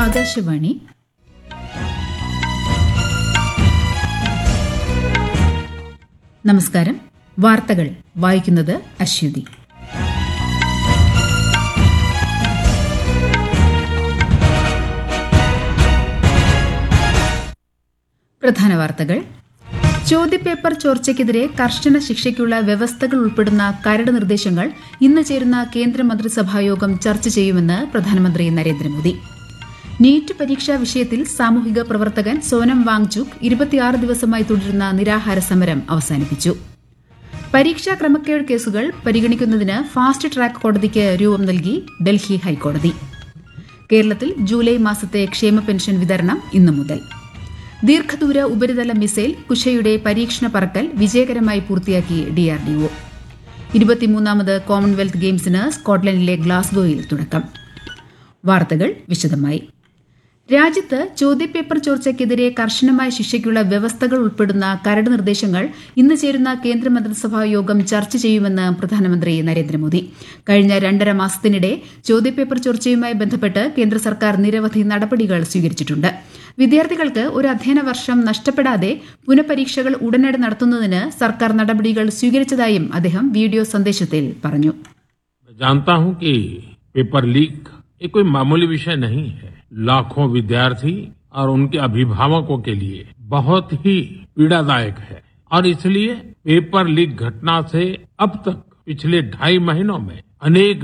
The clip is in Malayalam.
ആകാശവാണി നമസ്കാരം വാർത്തകൾ വായിക്കുന്നത് അശ്വതി പ്രധാന വാർത്തകൾ ചോദ്യപേപ്പർ ചോർച്ചയ്ക്കെതിരെ കർശന ശിക്ഷയ്ക്കുള്ള വ്യവസ്ഥകൾ ഉൾപ്പെടുന്ന കരട് നിർദ്ദേശങ്ങൾ ഇന്ന് ചേരുന്ന കേന്ദ്രമന്ത്രിസഭായോഗം ചർച്ച ചെയ്യുമെന്ന് പ്രധാനമന്ത്രി നരേന്ദ്രമോദി നീറ്റ് പരീക്ഷാ വിഷയത്തിൽ സാമൂഹിക പ്രവർത്തകൻ സോനം വാങ്ചുക് ഇരുപത്തിയാറ് ദിവസമായി തുടരുന്ന നിരാഹാര സമരം അവസാനിപ്പിച്ചു പരീക്ഷാ ക്രമക്കേട് കേസുകൾ പരിഗണിക്കുന്നതിന് ഫാസ്റ്റ് ട്രാക്ക് കോടതിക്ക് രൂപം നൽകി ഡൽഹി ഹൈക്കോടതി കേരളത്തിൽ ജൂലൈ മാസത്തെ ക്ഷേമ പെൻഷൻ വിതരണം ഇന്നു മുതൽ ദീർഘദൂര ഉപരിതല മിസൈൽ കുശയുടെ പരീക്ഷണ പറക്കൽ വിജയകരമായി പൂർത്തിയാക്കി ഡിആർഡിഒ ഇരുപത്തിമൂന്നാമത് കോമൺവെൽത്ത് ഗെയിംസിന് സ്കോട്ട്ലൻഡിലെ ഗ്ലാസ്ഗോയിൽ തുടക്കം വാർത്തകൾ വിശദമായി രാജ്യത്ത് ചോദ്യപേപ്പർ ചോർച്ചയ്ക്കെതിരെ കർശനമായ ശിക്ഷയ്ക്കുള്ള വ്യവസ്ഥകൾ ഉൾപ്പെടുന്ന കരട് നിർദ്ദേശങ്ങൾ ഇന്ന് ചേരുന്ന കേന്ദ്രമന്ത്രിസഭാ യോഗം ചർച്ച ചെയ്യുമെന്ന് പ്രധാനമന്ത്രി നരേന്ദ്രമോദി കഴിഞ്ഞ രണ്ടര മാസത്തിനിടെ ചോദ്യപേപ്പർ ചോർച്ചയുമായി ബന്ധപ്പെട്ട് കേന്ദ്ര സർക്കാർ നിരവധി നടപടികൾ സ്വീകരിച്ചിട്ടുണ്ട് വിദ്യാർത്ഥികൾക്ക് ഒരു അധ്യയന വർഷം നഷ്ടപ്പെടാതെ പുനഃപരീക്ഷകൾ ഉടനടി നടത്തുന്നതിന് സർക്കാർ നടപടികൾ സ്വീകരിച്ചതായും അദ്ദേഹം വീഡിയോ സന്ദേശത്തിൽ പറഞ്ഞു मैं जानता हूं कि पेपर लीक ये कोई मामूली विषय नहीं है लाखों विद्यार्थी और उनके अभिभावकों के लिए बहुत ही पीड़ादायक है और इसलिए पेपर लीक घटना से अब तक पिछले ढाई महीनों में अनेक